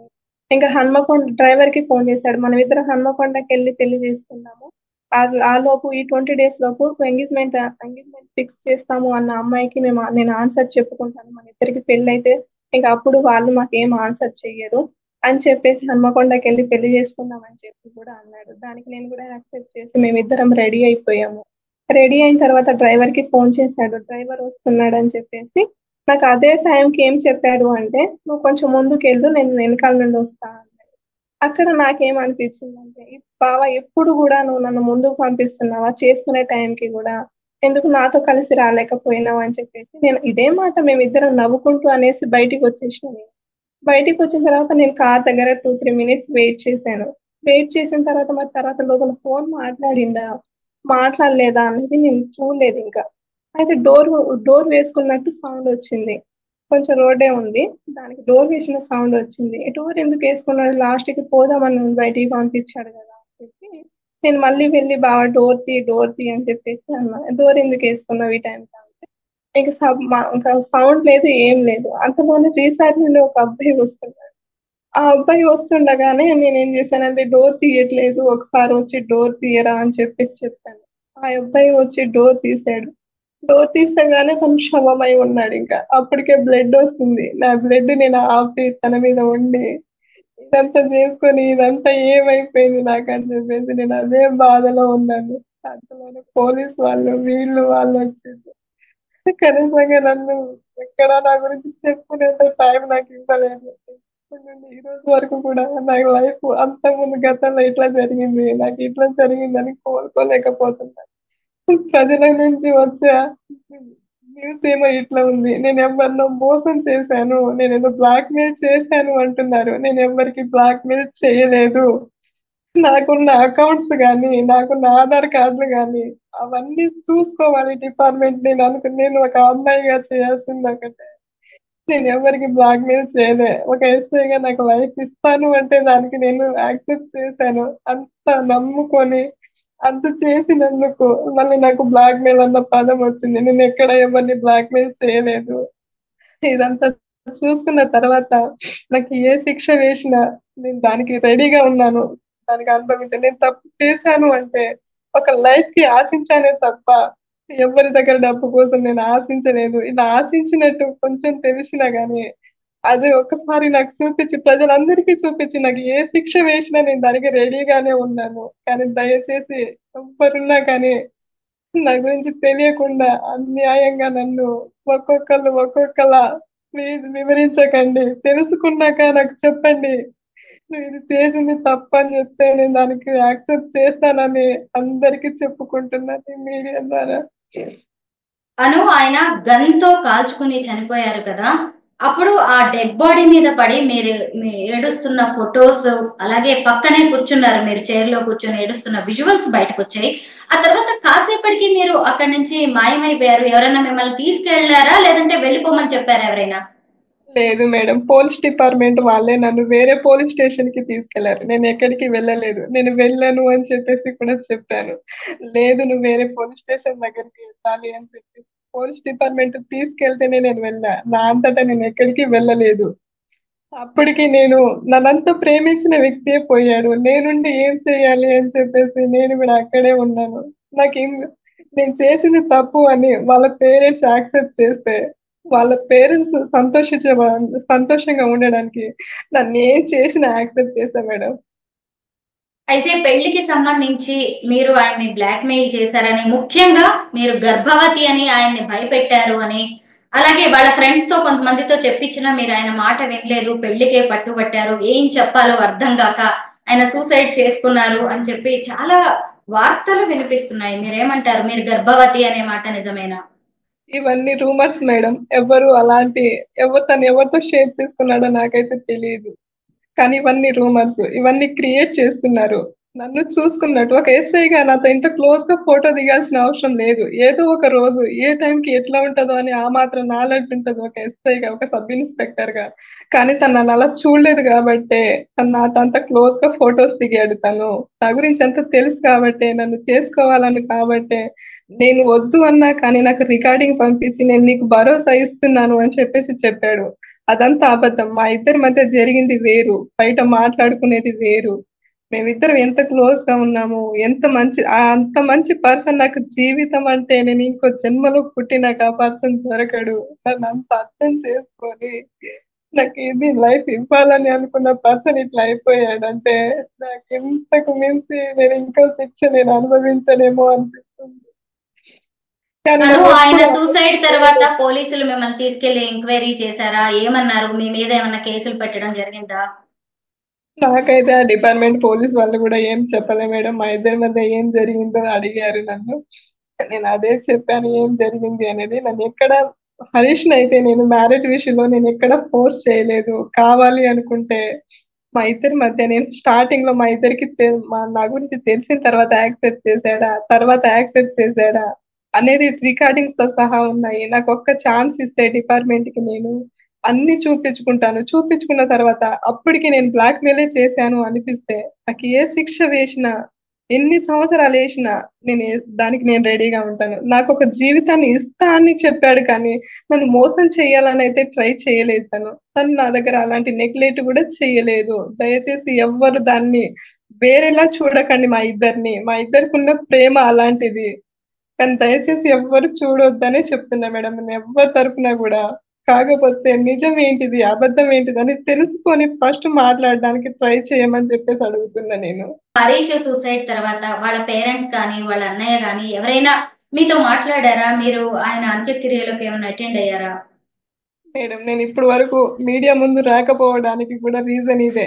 ఇంకా హన్మకొండ డ్రైవర్ కి ఫోన్ చేశాడు మనం ఇద్దరం హన్మకొండకి వెళ్ళి పెళ్లి చేసుకున్నాము ఆ ఆ లోపు ఈ ట్వంటీ డేస్ లోపు ఎంగేజ్మెంట్ ఎంగేజ్మెంట్ ఫిక్స్ చేస్తాము అన్న అమ్మాయికి మేము నేను ఆన్సర్ చెప్పుకుంటాను మన ఇద్దరికి పెళ్లి అయితే ఇంకా అప్పుడు వాళ్ళు మాకు ఏం ఆన్సర్ చెయ్యరు అని చెప్పేసి హన్మకొండకి వెళ్ళి పెళ్లి చేసుకుందాం అని చెప్పి కూడా అన్నాడు దానికి నేను కూడా యాక్సెప్ట్ చేసి మేమిద్దరం రెడీ అయిపోయాము రెడీ అయిన తర్వాత డ్రైవర్ కి ఫోన్ చేశాడు డ్రైవర్ వస్తున్నాడు అని చెప్పేసి నాకు అదే టైంకి ఏం చెప్పాడు అంటే నువ్వు కొంచెం ముందుకు వెళ్ళు నేను వెనకాల నుండి వస్తా అన్నాడు అక్కడ నాకేం అనిపించింది అంటే ఈ బావ ఎప్పుడు కూడా నువ్వు నన్ను ముందుకు పంపిస్తున్నావా చేసుకునే టైంకి కూడా ఎందుకు నాతో కలిసి రాలేకపోయినావు అని చెప్పేసి నేను ఇదే మాట మేమిద్దరం నవ్వుకుంటూ అనేసి బయటికి వచ్చేసిన నేను బయటికి వచ్చిన తర్వాత నేను కార్ దగ్గర టూ త్రీ మినిట్స్ వెయిట్ చేశాను వెయిట్ చేసిన తర్వాత మరి తర్వాత లోపల ఫోన్ మాట్లాడిందా మాట్లాడలేదా అనేది నేను చూడలేదు ఇంకా అయితే డోర్ డోర్ వేసుకున్నట్టు సౌండ్ వచ్చింది కొంచెం రోడ్డే ఉంది దానికి డోర్ వేసిన సౌండ్ వచ్చింది డోర్ ఎందుకు వేసుకున్నాడు లాస్ట్ కి పోదామని బయటికి పంపించాడు కదా అని చెప్పి నేను మళ్ళీ వెళ్ళి బాగా డోర్ తీ డోర్ తీ అని చెప్పేసి అన్నా డోర్ ఎందుకు వేసుకున్నావు ఈ టైంకి అంటే ఇంకా సబ్ మా- ఇంకా సౌండ్ లేదు ఏం లేదు అంతలోనే రీసైడ్ నుండి ఒక అబ్బాయి వస్తున్నాడు ఆ అబ్బాయి వస్తుండగానే నేను ఏం చేశానంటే డోర్ తీయట్లేదు ఒకసారి వచ్చి డోర్ తీయరా అని చెప్పేసి చెప్పాను ఆ అబ్బాయి వచ్చి డోర్ తీసాడు డోర్ తీసగానే తను శవమై ఉన్నాడు ఇంకా అప్పటికే బ్లడ్ వస్తుంది నా బ్లడ్ నేను ఆపి తన మీద ఉండి ఇదంతా చేసుకొని ఇదంతా ఏమైపోయింది నాకు అని చెప్పేసి నేను అదే బాధలో ఉన్నాను అంతలోనే పోలీస్ వాళ్ళు వీళ్ళు వాళ్ళు వచ్చేసి కనీసంగా నన్ను ఎక్కడ నా గురించి చెప్పుకునేంత టైం నాకు ఇవ్వలేదు ఇప్పటి నుండి ఈ రోజు వరకు కూడా నాకు లైఫ్ అంత ముందు గతంలో ఇట్లా జరిగింది నాకు ఇట్లా జరిగిందని కోరుకోలేకపోతున్నా ప్రజల నుంచి వచ్చే న్యూస్ ఏమో ఇట్లా ఉంది నేను ఎవరినో మోసం చేశాను నేను ఏదో బ్లాక్ మెయిల్ చేశాను అంటున్నారు నేను ఎవరికి బ్లాక్ మెయిల్ చేయలేదు నాకున్న అకౌంట్స్ కానీ నాకున్న ఆధార్ కార్డులు కానీ అవన్నీ చూసుకోవాలి డిపార్ట్మెంట్ నేను అనుకు నేను ఒక అమ్మాయిగా చేయాల్సింది ఒకటే నేను ఎవరికి బ్లాక్ మెయిల్ చేయలే ఒక ఎస్ఐగా నాకు లైఫ్ ఇస్తాను అంటే దానికి నేను యాక్సెప్ట్ చేశాను అంత నమ్ముకొని అంత చేసినందుకు మళ్ళీ నాకు బ్లాక్ మెయిల్ అన్న పదం వచ్చింది నేను ఎక్కడ ఎవరిని బ్లాక్ మెయిల్ చేయలేదు ఇదంతా చూసుకున్న తర్వాత నాకు ఏ శిక్ష వేసినా నేను దానికి రెడీగా ఉన్నాను దానికి అనుభవించాను నేను తప్పు చేశాను అంటే ఒక లైఫ్ కి ఆశించానే తప్ప ఎవరి దగ్గర డబ్బు కోసం నేను ఆశించలేదు ఇలా ఆశించినట్టు కొంచెం తెలిసినా గానీ అది ఒకసారి నాకు చూపించి ప్రజలందరికీ చూపించి నాకు ఏ శిక్ష వేసినా నేను దానికి రెడీగానే ఉన్నాను కానీ దయచేసి ఎవ్వరున్నా కానీ నా గురించి తెలియకుండా అన్యాయంగా నన్ను ఒక్కొక్కరు ఒక్కొక్కలా ప్లీజ్ వివరించకండి తెలుసుకున్నాక నాకు చెప్పండి నువ్వు ఇది చేసింది తప్పు అని చెప్తే నేను దానికి యాక్సెప్ట్ చేస్తానని అందరికీ చెప్పుకుంటున్నాను ఈ మీడియా ద్వారా అను ఆయన గన్ తో కాల్చుకుని చనిపోయారు కదా అప్పుడు ఆ డెడ్ బాడీ మీద పడి మీరు మీ ఏడుస్తున్న ఫొటోస్ అలాగే పక్కనే కూర్చున్నారు మీరు చైర్ లో కూర్చొని ఏడుస్తున్న విజువల్స్ బయటకు వచ్చాయి ఆ తర్వాత కాసేపటికి మీరు అక్కడి నుంచి మాయమైపోయారు ఎవరైనా మిమ్మల్ని తీసుకెళ్లారా లేదంటే వెళ్ళిపోమని చెప్పారా ఎవరైనా లేదు మేడం పోలీస్ డిపార్ట్మెంట్ వాళ్ళే నన్ను వేరే పోలీస్ స్టేషన్ కి తీసుకెళ్లారు నేను ఎక్కడికి వెళ్ళలేదు నేను వెళ్ళను అని చెప్పేసి కూడా చెప్పాను లేదు నువ్వు వేరే పోలీస్ స్టేషన్ దగ్గరికి వెళ్ళాలి అని చెప్పి పోలీస్ డిపార్ట్మెంట్ తీసుకెళ్తేనే నేను వెళ్ళా నా అంతటా నేను ఎక్కడికి వెళ్ళలేదు అప్పటికి నేను నన్నంత ప్రేమించిన వ్యక్తే పోయాడు నేనుండి ఏం చేయాలి అని చెప్పేసి నేను కూడా అక్కడే ఉన్నాను నాకేం నేను చేసింది తప్పు అని వాళ్ళ పేరెంట్స్ యాక్సెప్ట్ చేస్తే వాళ్ళ పేరెంట్స్ సంతోషించ సంతోషంగా ఉండడానికి నన్ను ఏం చేసినా యాక్సెప్ట్ చేశా మేడం అయితే పెళ్లికి సంబంధించి మీరు ఆయన్ని బ్లాక్ మెయిల్ చేశారని ముఖ్యంగా మీరు గర్భవతి అని ఆయన్ని భయపెట్టారు అని అలాగే వాళ్ళ ఫ్రెండ్స్ తో కొంతమందితో చెప్పించినా మీరు ఆయన మాట వినలేదు పెళ్లికే పట్టుబట్టారు ఏం చెప్పాలో అర్థం కాక ఆయన సూసైడ్ చేసుకున్నారు అని చెప్పి చాలా వార్తలు వినిపిస్తున్నాయి మీరేమంటారు మీరు గర్భవతి అనే మాట నిజమేనా ఇవన్నీ రూమర్స్ మేడం ఎవరు అలాంటి ఎవరు తను ఎవరితో షేర్ చేసుకున్నాడో నాకైతే తెలియదు కానీ ఇవన్నీ రూమర్స్ ఇవన్నీ క్రియేట్ చేస్తున్నారు నన్ను చూసుకున్నట్టు ఒక ఎస్ఐగా నాతో ఇంత క్లోజ్ గా ఫోటో దిగాల్సిన అవసరం లేదు ఏదో ఒక రోజు ఏ టైంకి ఎట్లా ఉంటుందో అని ఆ మాత్రం నాలెడ్జ్ ఉంటుంది ఒక ఎస్ఐగా ఒక సబ్ ఇన్స్పెక్టర్ గా కానీ తను నన్ను అలా చూడలేదు కాబట్టే తను నాతో అంత క్లోజ్ గా ఫొటోస్ దిగాడు తను నా గురించి ఎంత తెలుసు కాబట్టే నన్ను చేసుకోవాలని కాబట్టే నేను వద్దు అన్నా కానీ నాకు రికార్డింగ్ పంపించి నేను నీకు భరోసా ఇస్తున్నాను అని చెప్పేసి చెప్పాడు అదంతా అబద్ధం మా ఇద్దరి మధ్య జరిగింది వేరు బయట మాట్లాడుకునేది వేరు మేమిద్దరం ఎంత క్లోజ్ గా ఉన్నాము ఎంత మంచి ఆ అంత మంచి పర్సన్ నాకు జీవితం అంటే నేను ఇంకో జన్మలో పుట్టి నాకు ఆ పర్సన్ దొరకడు నన్ను అంత అర్థం చేసుకొని నాకు ఇది లైఫ్ ఇవ్వాలని అనుకున్న పర్సన్ ఇట్లా అయిపోయాడు అంటే నాకు ఇంతకు మించి నేను ఇంకో శిక్ష నేను అనుభవించలేమో అనిపిస్తుంది కానీ అను నేను ఆయన ఎప్పుడు సూసైడ్ తర్వాత పోలీసులు మిమ్మల్ని తీసుకెళ్లి ఎంక్వైరీ చేశారా ఏమన్నారు మీ మీద ఏమన్నా కేసులు పెట్టడం జరిగిందా నాకైతే ఆ డిపార్ట్మెంట్ పోలీస్ వాళ్ళు కూడా ఏం చెప్పలే మేడం మా ఇద్దరి మధ్య ఏం జరిగిందో అడిగారు నన్ను నేను అదే చెప్పాను ఏం జరిగింది అనేది నన్ను ఎక్కడ హరీష్ అయితే నేను మ్యారేజ్ విషయంలో నేను ఎక్కడ ఫోర్స్ చేయలేదు కావాలి అనుకుంటే మా ఇద్దరి మధ్య నేను స్టార్టింగ్ లో మా ఇద్దరికి తె- మా నా గురించి తెలిసిన తర్వాత యాక్సెప్ట్ చేశాడా తర్వాత యాక్సెప్ట్ చేశాడా అనేది రికార్డింగ్స్ తో సహా ఉన్నాయి నాకు ఒక్క ఛాన్స్ ఇస్తే డిపార్ట్మెంట్ కి నేను అన్ని చూపించుకుంటాను చూపించుకున్న తర్వాత అప్పటికి నేను బ్లాక్ మెయిలే చేశాను అనిపిస్తే నాకు ఏ శిక్ష వేసినా ఎన్ని సంవత్సరాలు వేసినా నేను ఏ- దానికి నేను రెడీగా ఉంటాను నాకు ఒక జీవితాన్ని ఇస్తా అని చెప్పాడు కానీ నన్ను మోసం చేయాలని అయితే ట్రై చేయలేదు తను తను నా దగ్గర అలాంటి నెగ్లెక్ట్ కూడా చేయలేదు దయచేసి ఎవ్వరు దాన్ని వేరేలా చూడకండి మా ఇద్దరిని మా ఇద్దరికి ఉన్న ప్రేమ అలాంటిది కానీ దయచేసి ఎవ్వరు చూడొద్దనే చెప్తున్నా మేడం నేను ఎవ్వరి తరపున కూడా కాకపోతే నిజం ఏంటిది అబద్ధం ఏంటిది అని తెలుసుకొని ఫస్ట్ మాట్లాడడానికి ట్రై చేయమని చెప్పేసి అడుగుతున్నా నేను హరీష్ సూసైడ్ తర్వాత వాళ్ళ పేరెంట్స్ కానీ వాళ్ళ అన్నయ్య కానీ ఎవరైనా మీతో మాట్లాడారా మీరు ఆయన అంత్యక్రియలకు ఏమైనా అటెండ్ అయ్యారా మేడం నేను ఇప్పుడు వరకు మీడియా ముందు రాకపోవడానికి కూడా రీజన్ ఇదే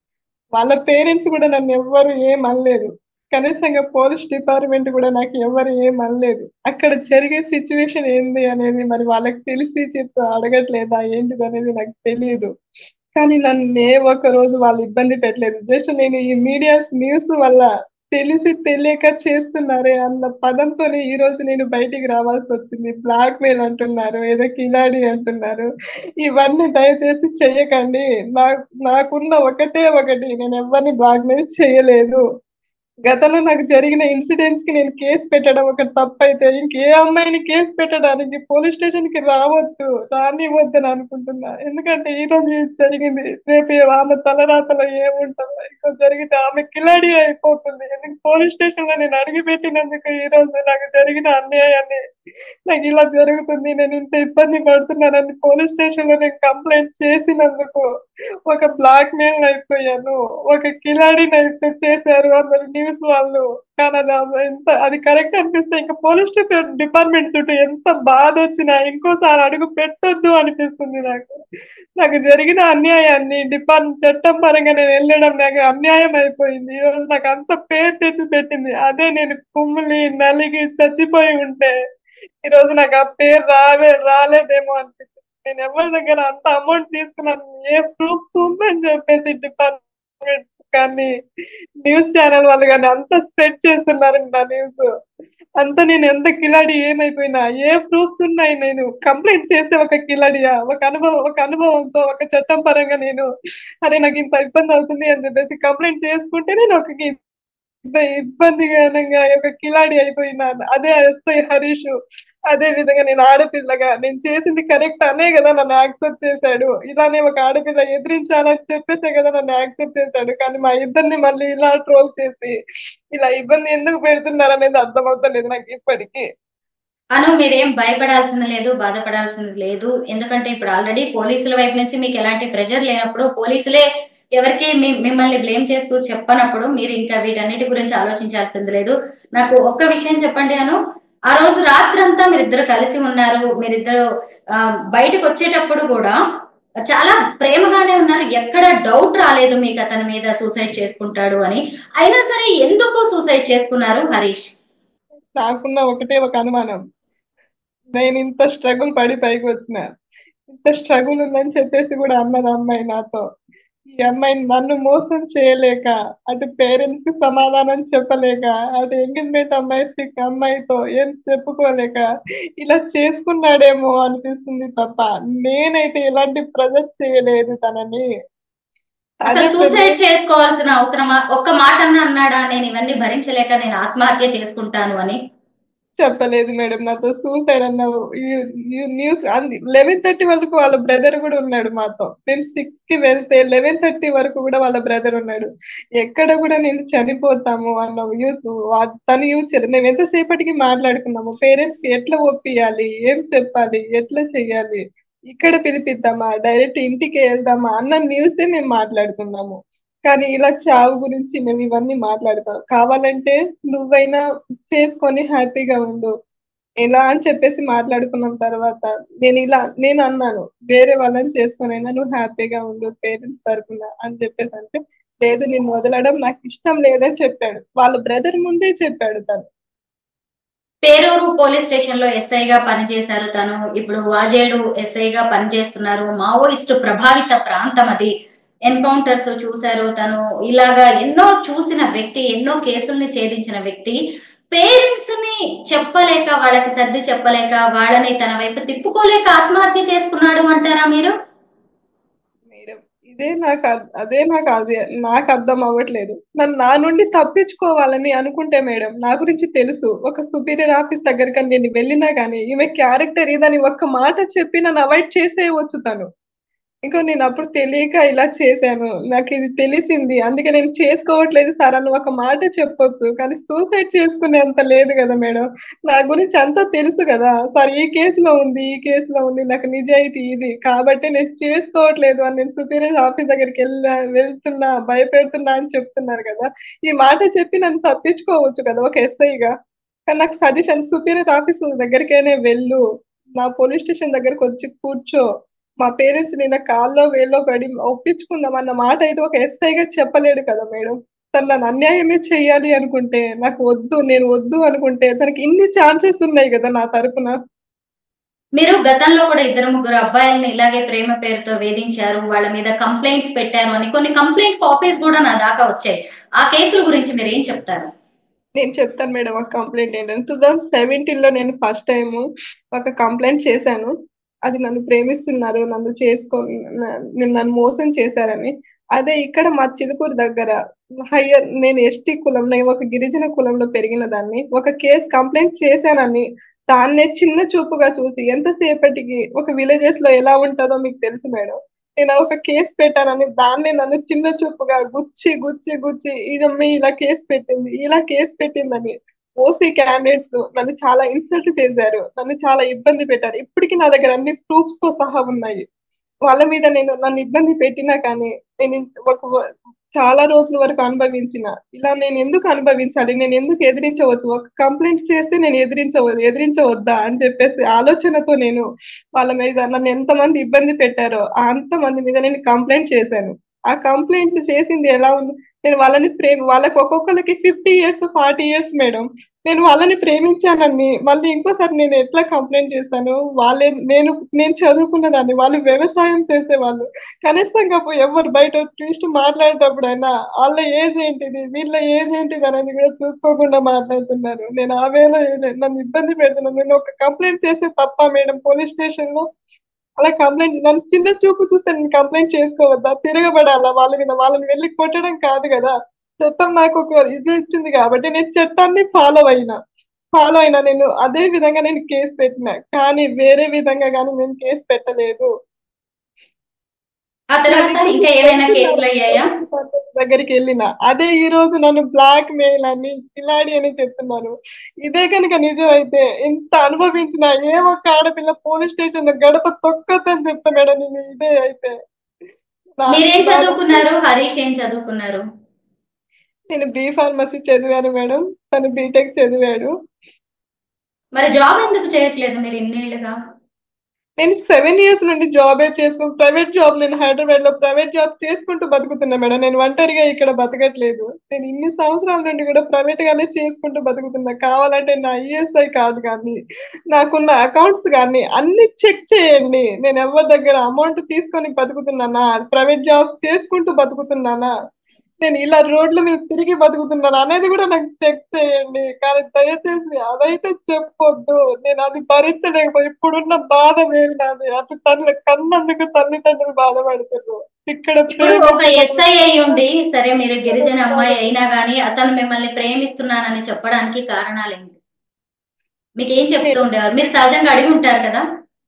వాళ్ళ పేరెంట్స్ కూడా నన్ను ఎవ్వరు ఏం అనలేదు కనీసంగా పోలీస్ డిపార్ట్మెంట్ కూడా నాకు ఎవరు ఏం అనలేదు అక్కడ జరిగే సిచ్యువేషన్ ఏంది అనేది మరి వాళ్ళకి తెలిసి చెప్పి అడగట్లేదా ఏంటిది అనేది నాకు తెలియదు కానీ నన్ను ఏ ఒక్క రోజు వాళ్ళు ఇబ్బంది పెట్టలేదు జస్ట్ నేను ఈ మీడియా న్యూస్ వల్ల తెలిసి తెలియక చేస్తున్నారే అన్న పదంతోనే ఈ రోజు నేను బయటికి రావాల్సి వచ్చింది బ్లాక్ మెయిల్ అంటున్నారు ఏదో కిలాడి అంటున్నారు ఇవన్నీ దయచేసి చెయ్యకండి నా నాకున్న ఒకటే ఒకటి నేను ఎవరిని బ్లాక్ మెయిల్ చేయలేదు గతంలో నాకు జరిగిన ఇన్సిడెంట్స్ కి నేను కేసు పెట్టడం ఒక తప్పు అయితే ఇంకే అమ్మాయిని కేసు పెట్టడానికి పోలీస్ స్టేషన్ కి రావద్దు రానివద్దు అని అనుకుంటున్నా ఎందుకంటే ఈ రోజు ఇది జరిగింది రేపు ఆమె తలరాతలో ఏముంటుందో ఇంకో జరిగితే ఆమె కిలాడి అయిపోతుంది ఎందుకు పోలీస్ స్టేషన్ లో నేను అడిగి పెట్టినందుకు ఈ రోజు నాకు జరిగిన అన్యాయాన్ని నాకు ఇలా జరుగుతుంది నేను ఇంత ఇబ్బంది పడుతున్నానని పోలీస్ స్టేషన్ లో నేను కంప్లైంట్ చేసినందుకు ఒక బ్లాక్ మెయిల్ అయిపోయాను ఒక కిలాడిని అయితే చేశారు అందరు న్యూస్ వాళ్ళు కానీ అది అవ- ఎంత అది కరెక్ట్ అనిపిస్తే ఇంకా పోలీస్ డిపార్ట్మెంట్ చుట్టూ ఎంత బాధ వచ్చినా ఇంకోసారి అడుగు పెట్టొద్దు అనిపిస్తుంది నాకు నాకు జరిగిన అన్యాయాన్ని డిపార్ట్మెంట్ చట్టం పరంగా నేను వెళ్ళడం నాకు అన్యాయం అయిపోయింది ఈ రోజు నాకు అంత పేరు తెచ్చి పెట్టింది అదే నేను కుమ్మిలి నలిగి చచ్చిపోయి ఉంటే ఈ రోజు నాకు ఆ పేరు రావే రాలేదేమో అనిపిస్తుంది నేను ఎవరి దగ్గర అంత అమౌంట్ తీసుకున్నాను ఏ ప్రూఫ్స్ ఉందని చెప్పేసి డిపార్ట్మెంట్ కానీ న్యూస్ ఛానల్ వాళ్ళు కానీ అంత స్ప్రెడ్ చేస్తున్నారు నా న్యూస్ అంత నేను ఎంత కిలాడి ఏమైపోయినా ఏ ప్రూఫ్స్ ఉన్నాయి నేను కంప్లైంట్ చేస్తే ఒక కిలాడియా ఒక అనుభవం ఒక అనుభవంతో ఒక చట్టం పరంగా నేను అరే నాకు ఇంత ఇబ్బంది అవుతుంది అని చెప్పేసి కంప్లైంట్ చేసుకుంటే నేను ఒక కి- ఇంత ఇబ్బందికరంగా ఒక కిలాడి అయిపోయినా అదే ఎస్ఐ హరీష్ అదే విధంగా నేను ఆడపిల్లగా నేను చేసింది కరెక్ట్ అనే కదా నన్ను యాక్సెప్ట్ చేశాడు ఇలానే ఒక ఆడపిల్ల ఎదిరించాలని చెప్పేసే కదా నన్ను యాక్సెప్ట్ చేశాడు కానీ మా ఇద్దరిని మళ్ళీ ఇలా ట్రోల్ చేసి ఇలా ఇబ్బంది ఎందుకు పెడుతున్నారు అనేది అర్థమవుతలేదు నాకు ఇప్పటికీ అను మీరేం భయపడాల్సింది లేదు బాధపడాల్సింది లేదు ఎందుకంటే ఇప్పుడు ఆల్రెడీ పోలీసుల వైపు నుంచి మీకు ఎలాంటి ప్రెషర్ లేనప్పుడు పోలీసులే ఎవరికి మీ- మిమ్మల్ని బ్లేమ్ చేస్తూ చెప్పనప్పుడు మీరు ఇంకా వీటన్నిటి గురించి ఆలోచించాల్సింది లేదు నాకు ఒక్క విషయం చెప్పండి అను ఆ రోజు రాత్రంతా మీరిద్దరు కలిసి ఉన్నారు మీరిద్దరు ఆ, బయటకు వచ్చేటప్పుడు కూడా చాలా ప్రేమగానే ఉన్నారు ఎక్కడ డౌట్ రాలేదు మీకు అతని మీద సూసైడ్ చేసుకుంటాడు అని అయినా సరే ఎందుకు సూసైడ్ చేసుకున్నారు హరీష్ నాకున్న ఒకటే ఒక అనుమానం నేను ఇంత స్ట్రగుల్ పడి పైకి వచ్చిన ఇంత స్ట్రగుల్ ఉందని చెప్పేసి కూడా అన్నది అమ్మాయి నాతో ఈ అమ్మాయి నన్ను మోసం చేయలేక అటు పేరెంట్స్ కి సమాధానం చెప్పలేక అటు ఎంగేజ్మెంట్ అమ్మాయి అమ్మాయితో ఏం చెప్పుకోలేక ఇలా చేసుకున్నాడేమో అనిపిస్తుంది తప్ప నేనైతే ఎలాంటి ప్రెజర్ చేయలేదు తనని అసలు అదే సూసైడ్ చేసుకోవాల్సిన అవసరమా ఒక్క మాట అన్న అన్నాడా నేను ఇవన్నీ భరించలేక నేను ఆత్మహత్య చేసుకుంటాను అని చెప్పలేదు మేడం నాతో సూసైడ్ అన్నావు న్యూస్ లెవెన్ థర్టీ వరకు వాళ్ళ బ్రదర్ కూడా ఉన్నాడు మాతో మేము సిక్స్ కి వెళ్తే లెవెన్ థర్టీ వరకు కూడా వాళ్ళ బ్రదర్ ఉన్నాడు ఎక్కడ కూడా నేను చనిపోతాము అన్న యూత్ తను యూత్ చేయలేదు మేము ఎంతసేపటికి మాట్లాడుకున్నాము పేరెంట్స్ కి ఎట్లా ఒప్పియాలి ఏం చెప్పాలి ఎట్లా చెయ్యాలి ఇక్కడ పిలిపిద్దామా డైరెక్ట్ ఇంటికి వెళ్దామా అన్న న్యూసే మేము మాట్లాడుకున్నాము కానీ ఇలా చావు గురించి మేము ఇవన్నీ మాట్లాడుతాం కావాలంటే నువ్వైనా చేసుకొని హ్యాపీగా ఉండు ఎలా అని చెప్పేసి మాట్లాడుకున్నాం తర్వాత నేను ఇలా నేను అన్నాను వేరే వాళ్ళని చేసుకొనైనా నువ్వు హ్యాపీగా ఉండు పేరెంట్స్ తరపున అని చెప్పేసి అంటే లేదు నేను వదలడం నాకు ఇష్టం లేదని చెప్పాడు వాళ్ళ బ్రదర్ ముందే చెప్పాడు తను పేరూరు పోలీస్ స్టేషన్ లో ఎస్ఐగా పనిచేశారు తను ఇప్పుడు వాజేడు ఎస్ఐగా పనిచేస్తున్నారు మావోయిస్టు ప్రభావిత ప్రాంతం అది ఎన్కౌంటర్స్ చూశారు తను ఇలాగా ఎన్నో చూసిన వ్యక్తి ఎన్నో కేసుల్ని ఛేదించిన వ్యక్తి పేరెంట్స్ ని చెప్పలేక వాళ్ళకి సర్ది చెప్పలేక వాళ్ళని తన వైపు తిప్పుకోలేక ఆత్మహత్య చేసుకున్నాడు అంటారా మీరు మేడం ఇదే నాకు అర్- అదే నాకు అదే నాకు అర్థం అవ్వట్లేదు నన్ను నా నుండి తప్పించుకోవాలని అనుకుంటే మేడం నా గురించి తెలుసు ఒక సుపీరియర్ ఆఫీస్ దగ్గరికి నేను వెళ్ళినా కానీ ఈమె క్యారెక్టర్ ఇదని ఒక్క మాట చెప్పి నన్ను అవాయిడ్ చేసేయవచ్చు తను ఇంకో నేను అప్పుడు తెలియక ఇలా చేశాను నాకు ఇది తెలిసింది అందుకే నేను చేసుకోవట్లేదు సార్ అని ఒక మాట చెప్పొచ్చు కానీ సూసైడ్ చేసుకునేంత లేదు కదా మేడం నా గురించి అంతా తెలుసు కదా సార్ ఈ కేసులో ఉంది ఈ కేసులో ఉంది నాకు నిజాయితీ ఇది కాబట్టి నేను చేసుకోవట్లేదు అని నేను సుపీరియర్ ఆఫీస్ దగ్గరికి వెళ్ళా వెళ్తున్నా భయపెడుతున్నా అని చెప్తున్నారు కదా ఈ మాట చెప్పి నన్ను తప్పించుకోవచ్చు కదా ఒక ఎస్ఐగా కానీ నాకు సజెషన్ సుపీరియర్ ఆఫీస్ దగ్గరికైనా వెళ్ళు నా పోలీస్ స్టేషన్ దగ్గరకు వచ్చి కూర్చో మా పేరెంట్స్ నిన్న కాల్లో వేల్లో పడి ఒప్పించుకుందాం అన్న మాట అయితే ఒక ఎస్ఐగా చెప్పలేడు కదా మేడం తను నన్ను అన్యాయమే చెయ్యాలి అనుకుంటే నాకు వద్దు నేను వద్దు అనుకుంటే తనకి ఇన్ని ఛాన్సెస్ ఉన్నాయి కదా నా తరపున మీరు గతంలో కూడా ఇద్దరు ముగ్గురు అబ్బాయిల్ని ఇలాగే ప్రేమ పేరుతో వేధించారు వాళ్ళ మీద కంప్లైంట్స్ పెట్టారు అని కొన్ని కంప్లైంట్ కాపీస్ కూడా నా దాకా వచ్చాయి ఆ కేసుల గురించి మీరు ఏం చెప్తారు నేను చెప్తాను మేడం ఒక కంప్లైంట్ ఏంటంటే టూ థౌసండ్ సెవెంటీన్ లో నేను ఫస్ట్ టైం ఒక కంప్లైంట్ చేశాను అది నన్ను ప్రేమిస్తున్నారు నన్ను చేసుకో న- నన్ను మోసం చేశారని అదే ఇక్కడ మా చిలుకూరు దగ్గర హయ్యర్ నేను ఎస్టీ కులం నేను ఒక గిరిజన కులంలో పెరిగిన దాన్ని ఒక కేసు కంప్లైంట్ చేశానని దాన్నే చిన్న చూపుగా చూసి ఎంతసేపటికి ఒక విలేజెస్ లో ఎలా ఉంటుందో మీకు తెలుసు మేడం నేను ఒక కేసు పెట్టానని దాన్ని నన్ను చిన్న చూపుగా గుచ్చి గుచ్చి గుచ్చి ఇదమ్మి ఇలా కేసు పెట్టింది ఇలా కేసు పెట్టిందని ఓసీ క్యాండిడేట్స్ నన్ను చాలా ఇన్సల్ట్ చేశారు నన్ను చాలా ఇబ్బంది పెట్టారు ఇప్పటికీ నా దగ్గర అన్ని ప్రూఫ్స్ తో సహా ఉన్నాయి వాళ్ళ మీద నేను నన్ను ఇబ్బంది పెట్టినా కానీ నేను ఇంత- ఒక చాలా రోజుల వరకు అనుభవించిన ఇలా నేను ఎందుకు అనుభవించాలి నేను ఎందుకు ఎదిరించవచ్చు ఒక కంప్లైంట్ చేస్తే నేను ఎదిరించవద్దు ఎదిరించవద్దా అని చెప్పేసి ఆలోచనతో నేను వాళ్ళ మీద నన్ను ఎంతమంది ఇబ్బంది పెట్టారో ఆ అంతమంది మీద నేను కంప్లైంట్ చేశాను ఆ కంప్లైంట్ చేసింది ఎలా ఉంది నేను వాళ్ళని ప్రేమ వాళ్ళకి ఒక్కొక్కరికి fifty years forty years madam నేను వాళ్ళని ప్రేమించానని మళ్ళీ ఇంకోసారి నేను ఎట్లా కంప్లైంట్ చేస్తాను వాళ్ళే నేను నేను చదువుకున్నదాన్ని వాళ్ళు వ్యవసాయం చేసేవాళ్ళు కనీసం కాపు ఎవరు బయట ట్విస్ట్ మాట్లాడేటప్పుడైనా వాళ్ళ ఏజ్ ఏంటిది వీళ్ళ ఏజ్ ఏంటిది అనేది కూడా చూసుకోకుండా మాట్లాడుతున్నారు నేను ఆ వేళ నన్ను ఇబ్బంది పెడుతున్నాను నేను ఒక కంప్లైంట్ చేస్తే తప్ప మేడం పోలీస్ స్టేషన్ లో అలా కంప్లైంట్ నన్ను చిన్న చూపు చూస్తే నేను కంప్లైంట్ చేసుకోవద్దా తిరగబడాలా వాళ్ళ మీద వాళ్ళని వెళ్ళి కొట్టడం కాదు కదా చట్టం నాకు ఒక ఇది ఇచ్చింది కాబట్టి నేను చట్టాన్ని ఫాలో అయినా ఫాలో అయినా నేను అదే విధంగా నేను కేసు పెట్టిన కానీ వేరే విధంగా కానీ నేను కేసు పెట్టలేదు ఆ తర్వాత ఇంకా ఏమైనా కేసులు అయ్యాయా దగ్గరికి వెళ్ళిన అదే ఈ రోజు నన్ను బ్లాక్ మెయిల్ అని కిలాడి అని చెప్తున్నారు ఇదే కనుక నిజం అయితే ఇంత అనుభవించిన ఏ ఒక్క ఆడపిల్ల పోలీస్ స్టేషన్ లో గడప తొక్కదని చెప్తా మేడం నేను ఇదే అయితే నా- మీరేం చదువుకున్నారు హరీష్ ఏం చదువుకున్నారు నేను బి ఫార్మసీ చదివాను మేడం తను బీటెక్ చదివాడు మరి జాబ్ ఎందుకు చేయట్లేదు మీరు ఇన్నేళ్లుగా నేను సెవెన్ ఇయర్స్ నుండి జాబే చేసుకుంటూ ప్రైవేట్ జాబ్ నేను హైదరాబాద్ లో ప్రైవేట్ జాబ్ చేసుకుంటూ బతుకుతున్నా మేడం నేను ఒంటరిగా ఇక్కడ బతకట్లేదు నేను ఇన్ని సంవత్సరాల నుండి కూడా ప్రైవేట్ గానే చేసుకుంటూ బతుకుతున్నా కావాలంటే నా ఈఎస్ఐ కార్డు కానీ నాకున్న అకౌంట్స్ కానీ అన్ని చెక్ చేయండి నేను ఎవరి దగ్గర అమౌంట్ తీసుకొని బతుకుతున్నానా ప్రైవేట్ జాబ్ చేసుకుంటూ బతుకుతున్నానా నేను ఇలా రోడ్ల మీద తిరిగి బతుకుతున్నాను అనేది కూడా నాకు చెక్ చేయండి కానీ దయచేసి అదైతే చెప్పొద్దు నేను అది భరించలేకపోయి ఇప్పుడున్న బాధ వేరు నాది అటు తల్లి కన్నందుకు తల్లిదండ్రులు బాధపడుతున్నారు ఇక్కడ ఇప్పుడు ఒక ఎస్ఐ అయి ఉండి సరే మీరు గిరిజన అమ్మాయి అయినా గానీ అతను మిమ్మల్ని ప్రేమిస్తున్నానని చెప్పడానికి కారణాలేంటి మీకు ఏం చెప్తూ ఉండేవారు మీరు సహజంగా అడిగి ఉంటారు కదా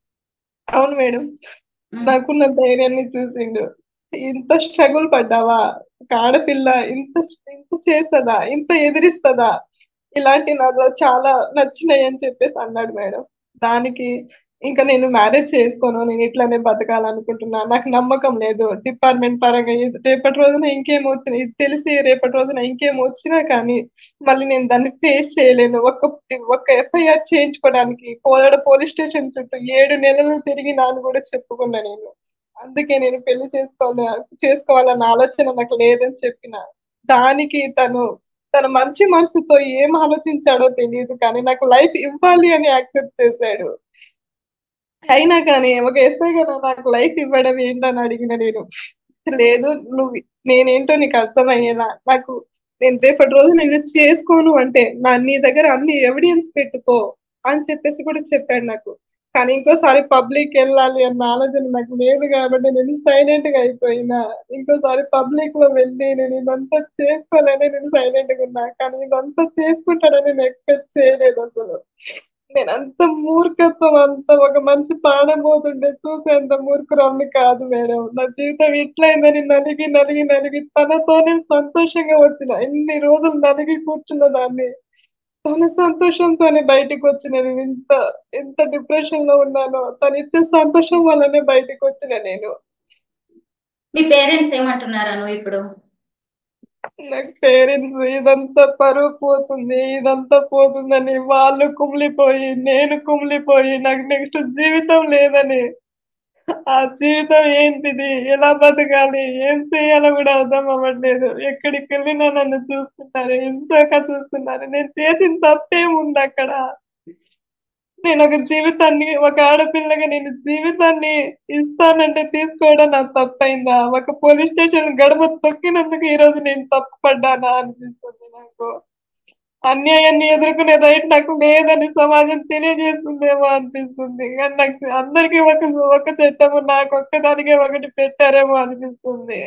అవును మేడం నాకున్న ధైర్యాన్ని చూసిండు ఇంత స్ట్రగుల్ పడ్డావా ఒక ఆడపిల్ల ఇంత ఇంత చేస్తుందా ఇంత ఎదిరిస్తుందా ఇలాంటి నాలో చాలా నచ్చినాయి అని చెప్పేసి అన్నాడు మేడం దానికి ఇంకా నేను మ్యారేజ్ చేసుకోను నేను ఇట్లానే బతకాలనుకుంటున్నా నాకు నమ్మకం లేదు డిపార్ట్మెంట్ పరంగా ఇది- రేపటి రోజున ఇంకేం వచ్చినా ఇది తెలిసి రేపటి రోజున ఇంకేం వచ్చినా కానీ మళ్ళీ నేను దాన్ని ఫేస్ చేయలేను ఒక్క ఒక్క ఎఫ్ఐఆర్ చేయించుకోవడానికి కోదాడ పోలీస్ స్టేషన్ చుట్టూ ఏడు నెలలు తిరిగినా అని కూడా చెప్పుకున్నా నేను అందుకే నేను పెళ్లి చేసుకోవాలి చేసుకోవాలన్న ఆలోచన నాకు లేదని చెప్పిన దానికి తను తన మంచి మనసుతో ఏం ఆలోచించాడో తెలియదు కానీ నాకు లైఫ్ ఇవ్వాలి అని యాక్సెప్ట్ చేశాడు అయినా కానీ ఒక ఎస్ఐ గారు నాకు లైఫ్ ఇవ్వడం ఏంటని అడిగిన నేను లేదు నువ్వు నేనేంటో నీకు అర్థమయ్యేలా నాకు నేను రేపటి రోజు నేను చేసుకోను అంటే నా నీ దగ్గర అన్ని ఎవిడెన్స్ పెట్టుకో అని చెప్పేసి కూడా చెప్పాడు నాకు కానీ ఇంకోసారి పబ్లిక్ వెళ్ళాలి అన్న ఆలోచన నాకు లేదు కాబట్టి నేను సైలెంట్ గా అయిపోయినా ఇంకోసారి పబ్లిక్ లో వెళ్ళి నేను ఇదంతా చేసుకోవాలని నేను సైలెంట్ గా ఉన్నా కానీ ఇదంతా చేసుకుంటానని నేను ఎక్స్పెక్ట్ చేయలేదు అసలు నేను అంత మూర్ఖత్వం అంత ఒక మంచి ప్రాణం పోతుండే చూసే అంత మూర్ఖురాన్ని కాదు మేడం నా జీవితం ఇట్లయిందని నలిగి నలిగి నలిగి తనతోనే సంతోషంగా వచ్చిన ఎన్ని రోజులు నలిగి కూర్చున్న దాన్ని తన సంతోషంతోనే బయటికి వచ్చి నేను ఇంత ఎంత డిప్రెషన్ లో ఉన్నానో తను ఇచ్చే సంతోషం వల్లనే బయటికి వచ్చిన నేను మీ పేరెంట్స్ ఏమంటున్నారా నువ్వు ఇప్పుడు నాకు పేరెంట్స్ ఇదంతా పరువు పోతుంది ఇదంతా పోతుందని వాళ్ళు కుమిలిపోయి నేను కుమిలిపోయి నాకు నెక్స్ట్ జీవితం లేదని ఆ జీవితం ఏంటిది ఎలా బతకాలి ఏం చేయాలో కూడా అర్థం అవ్వట్లేదు ఎక్కడికి వెళ్ళినా నన్ను చూస్తున్నారు ఎంతగా చూస్తున్నారు నేను చేసిన తప్పేముంది అక్కడ నేను ఒక జీవితాన్ని ఒక ఆడపిల్లగా నేను జీవితాన్ని ఇస్తానంటే తీసుకోవడం నాకు తప్పైందా ఒక పోలీస్ స్టేషన్ గడప తొక్కినందుకు ఈ రోజు నేను తప్పు పడ్డానా అనిపిస్తుంది నాకు అన్యాయాన్ని ఎదుర్కొనే రైట్ నాకు లేదని సమాజం తెలియజేస్తుందేమో అనిపిస్తుంది కానీ నాకు అందరికీ ఒక ఒక చట్టము నాకు ఒక్కదానికే ఒకటి పెట్టారేమో అనిపిస్తుంది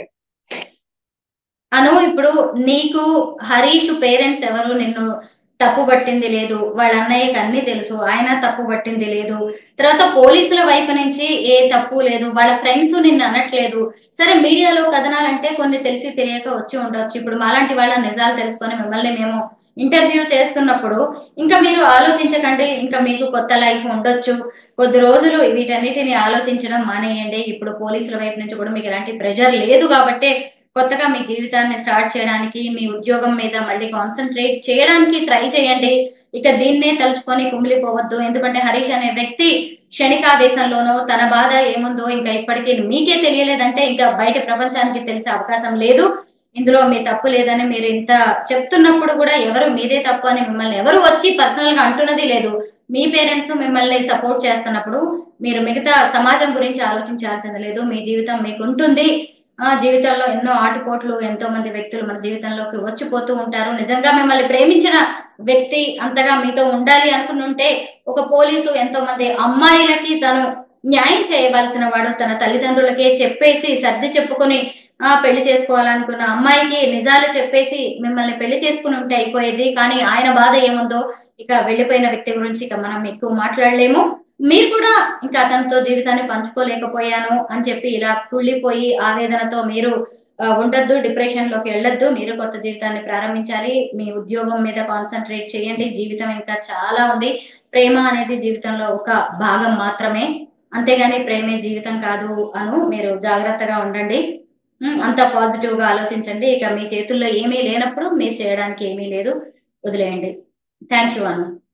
అను ఇప్పుడు నీకు హరీష్ పేరెంట్స్ ఎవరు నిన్ను తప్పు పట్టింది లేదు వాళ్ళ అన్నయ్యకి అన్ని తెలుసు ఆయన తప్పు పట్టింది లేదు తర్వాత పోలీసుల వైపు నుంచి ఏ తప్పు లేదు వాళ్ళ ఫ్రెండ్స్ నిన్ను అనట్లేదు సరే మీడియాలో కథనాలంటే కొన్ని తెలిసి తెలియక వచ్చి ఉండొచ్చు ఇప్పుడు మాలాంటి వాళ్ళ నిజాలు తెలుసుకొని మిమ్మల్ని మేము ఇంటర్వ్యూ చేస్తున్నప్పుడు ఇంకా మీరు ఆలోచించకండి ఇంకా మీకు కొత్త లైఫ్ ఉండొచ్చు కొద్ది రోజులు వీటన్నిటిని ఆలోచించడం మానేయండి ఇప్పుడు పోలీసుల వైపు నుంచి కూడా మీకు ఎలాంటి ప్రెషర్ లేదు కాబట్టి కొత్తగా మీ జీవితాన్ని స్టార్ట్ చేయడానికి మీ ఉద్యోగం మీద మళ్ళీ కాన్సన్ట్రేట్ చేయడానికి ట్రై చేయండి ఇక దీన్నే తలుచుకొని కుమిలిపోవద్దు ఎందుకంటే హరీష్ అనే వ్యక్తి క్షణికావేశంలోనో తన బాధ ఏముందో ఇంకా ఇప్పటికీ మీకే తెలియలేదంటే ఇంకా బయట ప్రపంచానికి తెలిసే అవకాశం లేదు ఇందులో మీ తప్పు లేదని మీరు ఇంత చెప్తున్నప్పుడు కూడా ఎవరు మీదే తప్పు అని మిమ్మల్ని ఎవరు వచ్చి పర్సనల్ గా అంటున్నది లేదు మీ పేరెంట్స్ మిమ్మల్ని సపోర్ట్ చేస్తున్నప్పుడు మీరు మిగతా సమాజం గురించి ఆలోచించాల్సింది లేదు మీ జీవితం మీకు ఉంటుంది ఆ జీవితంలో ఎన్నో ఆటుపోట్లు ఎంతో మంది వ్యక్తులు మన జీవితంలోకి వచ్చిపోతూ ఉంటారు నిజంగా మిమ్మల్ని ప్రేమించిన వ్యక్తి అంతగా మీతో ఉండాలి అనుకునుంటే ఒక పోలీసు ఎంతో మంది అమ్మాయిలకి తను న్యాయం చేయవలసిన వాడు తన తల్లిదండ్రులకే చెప్పేసి సర్ది చెప్పుకొని ఆ పెళ్లి చేసుకోవాలనుకున్న అమ్మాయికి నిజాలు చెప్పేసి మిమ్మల్ని పెళ్లి చేసుకుని ఉంటే అయిపోయేది కానీ ఆయన బాధ ఏముందో ఇక వెళ్ళిపోయిన వ్యక్తి గురించి ఇక మనం ఎక్కువ మాట్లాడలేము మీరు కూడా ఇంకా అతనితో జీవితాన్ని పంచుకోలేకపోయాను అని చెప్పి ఇలా కుళ్ళిపోయి ఆవేదనతో మీరు ఆ, ఉండొద్దు డిప్రెషన్ లోకి వెళ్ళొద్దు మీరు కొత్త జీవితాన్ని ప్రారంభించాలి మీ ఉద్యోగం మీద కాన్సన్ట్రేట్ చేయండి జీవితం ఇంకా చాలా ఉంది ప్రేమ అనేది జీవితంలో ఒక భాగం మాత్రమే అంతేగాని ప్రేమే జీవితం కాదు అను మీరు జాగ్రత్తగా ఉండండి ఉమ్, అంతా పాజిటివ్ గా ఆలోచించండి ఇక మీ చేతుల్లో ఏమీ లేనప్పుడు మీరు చేయడానికి ఏమీ లేదు వదిలేయండి థ్యాంక్ యూ అను